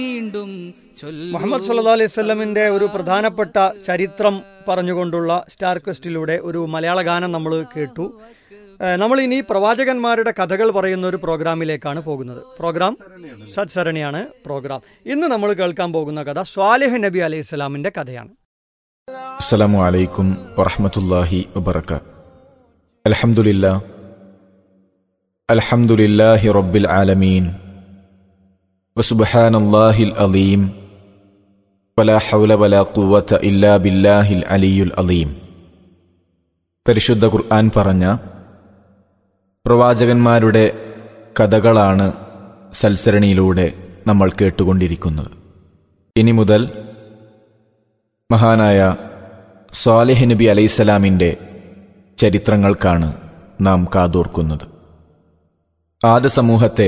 മുഹമ്മദ് സല്ലാ അലൈഹി സ്വലമിന്റെ ഒരു പ്രധാനപ്പെട്ട ചരിത്രം പറഞ്ഞുകൊണ്ടുള്ള സ്റ്റാർ ക്വസ്റ്റിലൂടെ ഒരു മലയാള ഗാനം നമ്മൾ കേട്ടു ഏഹ് നമ്മൾ ഇനി പ്രവാചകന്മാരുടെ കഥകൾ പറയുന്ന ഒരു പ്രോഗ്രാമിലേക്കാണ് പോകുന്നത് പ്രോഗ്രാം സത്സരണിയാണ് പ്രോഗ്രാം ഇന്ന് നമ്മൾ കേൾക്കാൻ പോകുന്ന കഥ സ്വാലിഹ് നബി അലൈഹി സ്വലാമിന്റെ കഥയാണ് السلام عليكم ورحمة الله وبركاته الحمد لله الحمد لله رب العالمين وسبحان الله العظيم ولا حول ولا قوة إلا بالله العلي العظيم പരിശുദ്ധ ഖുർആൻ പറഞ്ഞ പ്രവാചകന്മാരുടെ കഥകളാണ് സൽസരണിയിലൂടെ നമ്മൾ കേട്ടുകൊണ്ടിരിക്കുന്നത് ഇനി മുതൽ മഹാനായ സ്വാലിഹ് നബി അലൈസലാമിൻ്റെ ചരിത്രങ്ങൾക്കാണ് നാം കാതോർക്കുന്നത് ആദ്യ സമൂഹത്തെ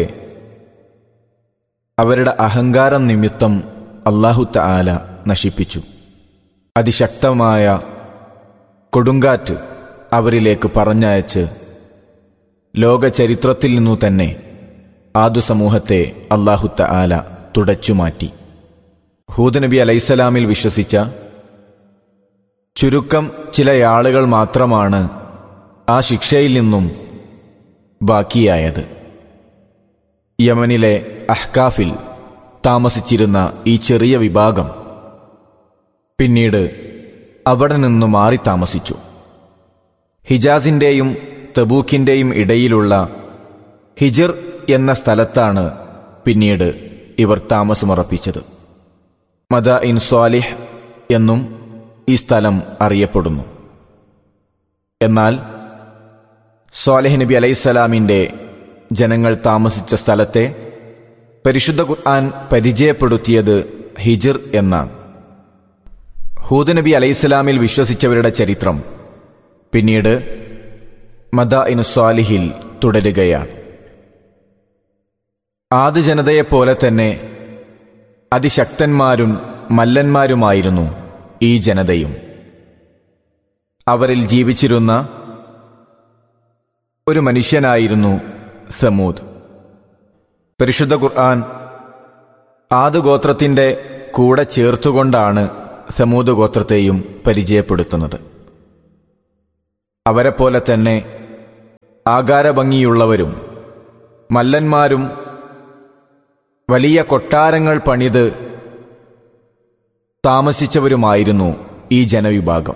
അവരുടെ അഹങ്കാരം നിമിത്തം അള്ളാഹു ആല നശിപ്പിച്ചു അതിശക്തമായ കൊടുങ്കാറ്റ് അവരിലേക്ക് പറഞ്ഞയച്ച് ലോക ചരിത്രത്തിൽ നിന്നു തന്നെ ആദു സമൂഹത്തെ അള്ളാഹു ആല തുടച്ചുമാറ്റി ഹൂദ് നബി അലൈസലാമിൽ വിശ്വസിച്ച ചുരുക്കം ചില ആളുകൾ മാത്രമാണ് ആ ശിക്ഷയിൽ നിന്നും ബാക്കിയായത് യമനിലെ അഹ്കാഫിൽ താമസിച്ചിരുന്ന ഈ ചെറിയ വിഭാഗം പിന്നീട് അവിടെ നിന്നു മാറി താമസിച്ചു ഹിജാസിന്റെയും തബൂക്കിന്റെയും ഇടയിലുള്ള ഹിജിർ എന്ന സ്ഥലത്താണ് പിന്നീട് ഇവർ താമസമുറപ്പിച്ചത് മദ ഇൻ സ്വാലിഹ് എന്നും ഈ സ്ഥലം അറിയപ്പെടുന്നു എന്നാൽ സ്വാലിഹ് നബി അലൈസലാമിൻ്റെ ജനങ്ങൾ താമസിച്ച സ്ഥലത്തെ പരിശുദ്ധ ഖുർആൻ പരിചയപ്പെടുത്തിയത് ഹിജിർ എന്നാണ് ഹൂദ് നബി അലൈസലാമിൽ വിശ്വസിച്ചവരുടെ ചരിത്രം പിന്നീട് മദ ഇൻ സ്വാലിഹിൽ തുടരുകയാണ് ആദ്യ ജനതയെപ്പോലെ തന്നെ അതിശക്തന്മാരും മല്ലന്മാരുമായിരുന്നു ഈ ജനതയും അവരിൽ ജീവിച്ചിരുന്ന ഒരു മനുഷ്യനായിരുന്നു സമൂദ് പരിശുദ്ധ ഖുർആൻ ആദ് ഗോത്രത്തിന്റെ കൂടെ ചേർത്തുകൊണ്ടാണ് സമൂദ് ഗോത്രത്തെയും പരിചയപ്പെടുത്തുന്നത് അവരെപ്പോലെ തന്നെ ആകാരഭംഗിയുള്ളവരും മല്ലന്മാരും വലിയ കൊട്ടാരങ്ങൾ പണിത് താമസിച്ചവരുമായിരുന്നു ഈ ജനവിഭാഗം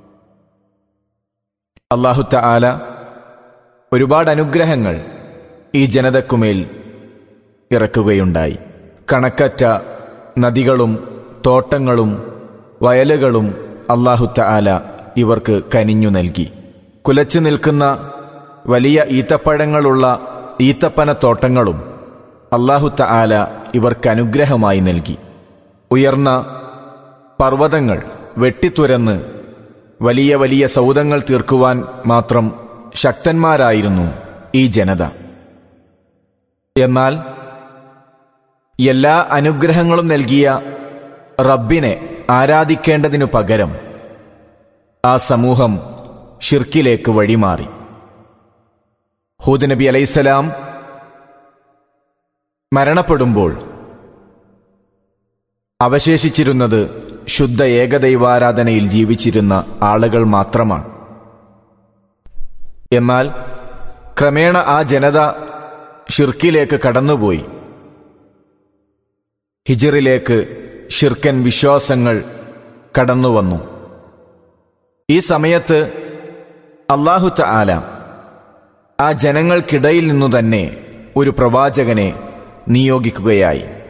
അള്ളാഹുത്ത ആല ഒരുപാട് അനുഗ്രഹങ്ങൾ ഈ ജനതക്കുമേൽ ഇറക്കുകയുണ്ടായി കണക്കറ്റ നദികളും തോട്ടങ്ങളും വയലുകളും അള്ളാഹുത്ത ആല ഇവർക്ക് കനിഞ്ഞു നൽകി കുലച്ചു നിൽക്കുന്ന വലിയ ഈത്തപ്പഴങ്ങളുള്ള ഈത്തപ്പനത്തോട്ടങ്ങളും അള്ളാഹുത്ത ആല ഇവർക്ക് അനുഗ്രഹമായി നൽകി ഉയർന്ന പർവ്വതങ്ങൾ വെട്ടിത്തുരന്ന് വലിയ വലിയ സൗദങ്ങൾ തീർക്കുവാൻ മാത്രം ശക്തന്മാരായിരുന്നു ഈ ജനത എന്നാൽ എല്ലാ അനുഗ്രഹങ്ങളും നൽകിയ റബ്ബിനെ ആരാധിക്കേണ്ടതിനു പകരം ആ സമൂഹം ഷിർക്കിലേക്ക് വഴിമാറി ഹൂദ് നബി അലൈസലാം മരണപ്പെടുമ്പോൾ അവശേഷിച്ചിരുന്നത് ശുദ്ധ ഏകദൈവാരാധനയിൽ ജീവിച്ചിരുന്ന ആളുകൾ മാത്രമാണ് എന്നാൽ ക്രമേണ ആ ജനത ഷിർക്കിലേക്ക് കടന്നുപോയി ഹിജറിലേക്ക് ഷിർക്കൻ വിശ്വാസങ്ങൾ കടന്നുവന്നു ഈ സമയത്ത് അള്ളാഹുത്ത ആല ആ ജനങ്ങൾക്കിടയിൽ നിന്നു തന്നെ ഒരു പ്രവാചകനെ നിയോഗിക്കുകയായി